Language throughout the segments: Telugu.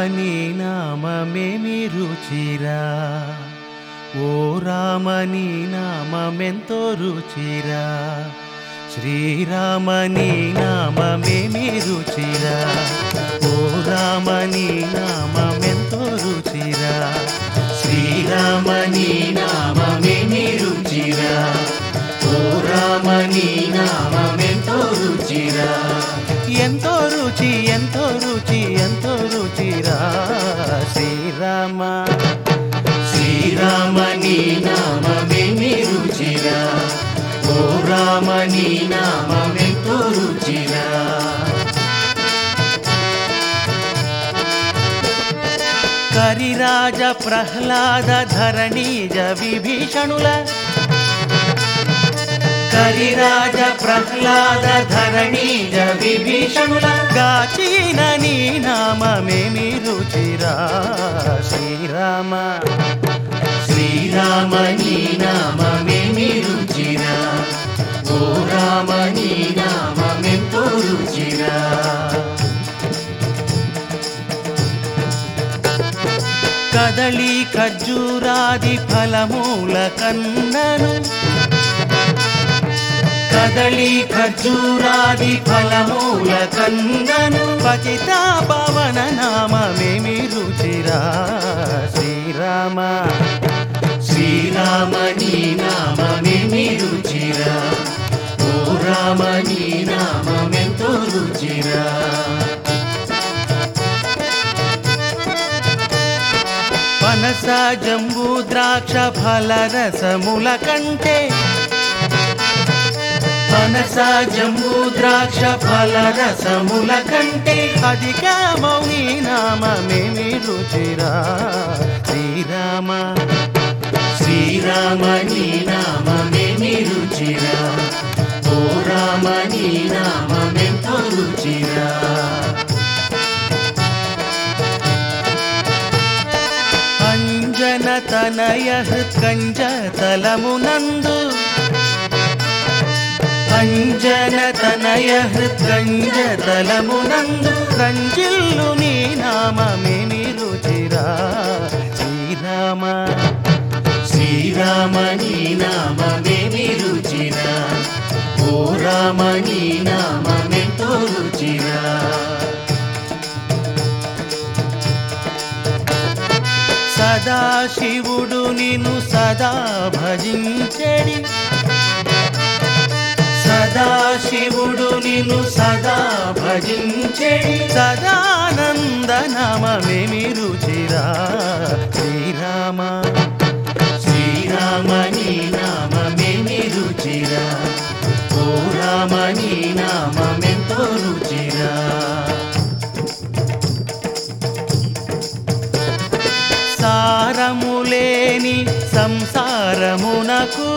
నీ నామమేమి రుచిరా ఓ రామ నీ నామమెంతో రుచిరా శ్రీరామ నీ నామమేమి రుచిరా ఓ రామ నీ నామమెంతో రుచిరా శ్రీరామ నీ నామమేమి రుచిరా ఓ రామ నీ నామమెంతో రుచిరా ఎంతో రుచి ఎంతో రుచి ఎంతో రుచిరా శ్రీరామ శ్రీరామ నీ నామమేమి రుచిరా ఓ రామ నీ నామమెంతో రుచిరా కరిరాజ ప్రహ్లాద ధరణీజ విభీషణుల కరిరాజ ప్రహ్లాద ధరణీజ విభీషణుల గాచిన నీ నామమేమి రుచిరా శ్రీరామ శ్రీరామ నీ నామమేమి రుచిరా ఓ రామ నీ నామమెంతో రుచిరా కదళి ఖర్జూరాది ఫలమూల కన్నను కదళి ఖర్జూరాది ఫలమూల కన్నను పతిత పవన నామమేమి రుచిరా శ్రీరామ శ్రీరామ నీ నామమేమి రుచిరా ఓ రామ నీ నామమెంతో రుచిరా పనస జంబూ ద్రాక్ష ఫల రసముల కంటే పనస జంబూ ద్రాక్ష ఫల రసముల కంటే అధిక మౌని నామమేమి రుచిరా శ్రీరామ శ్రీరామ నీ నామమేమి రుచిరా ఓ రామ నీ నామమెంతో రుచిరా అంజన తనయ హృత్కంజ తలమునందు అంజన తనయ హృత్కంజ తలమునందు రంజిల్లు నీ నామమేమి రుచిరా శ్రీరామ శ్రీరామ నీ నామమేమి రుచిరా ఓ రామ నీ నామమెంతో రుచిరా సదాశివుడు నిన్ను సదా భజించెడి సదాశివుడు నిన్ను సదా భజించెడి సదానంద నామమేమి రుచిరా శ్రీరామ శ్రీరామ నీ నామమేమి రుచిరా ఓ రామ నీ నామమెంతో రుచిరా సారములేని సంసారమునకు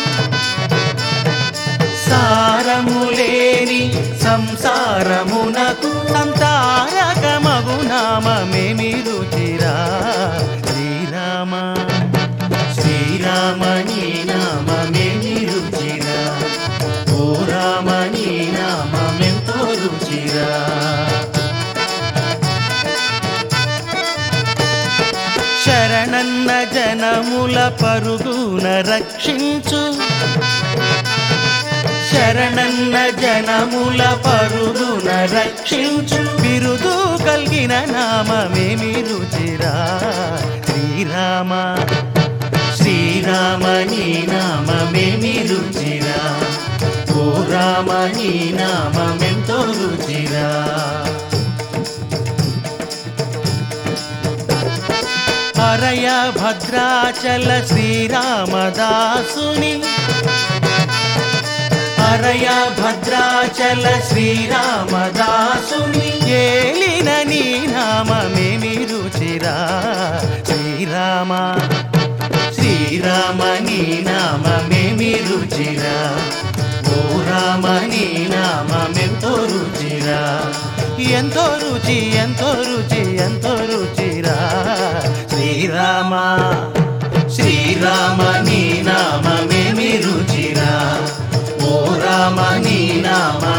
సారములేని సంసారమునకు సంతారకమగు నామమేమి రుచిరా శ్రీరామ శ్రీరామ నీ నామమేమి రుచిరా ఓ రామ నీ నామమెంతో రుచిరా శరణన్న జనముల పరుగున రక్షించు శరణన్న జనముల పరుగున రక్షించు బిరుదు కలిగిన నామమేమి రుచిరా శ్రీరామ శ్రీరామ నీ నామమేమి రుచిరా ఓ రామ నీ నామమెంతో రుచిరా హరయ భద్రాచల శ్రీరామదాసుని హరయ భద్రాచల శ్రీరామదాసుని ఏలిన నీ నామమేమి రుచిరా శ్రీరామ శ్రీరామ నీ నామమేమి రుచిరా ఓ రామ నీ నామమెంతో రుచిరా ఎంతో రుచి ఎంతో రుచి ఎంతో రుచిరా శ్రీరామ శ్రీరామ నీ నామమేమి రుచిరా ఓ రామ నీ నామ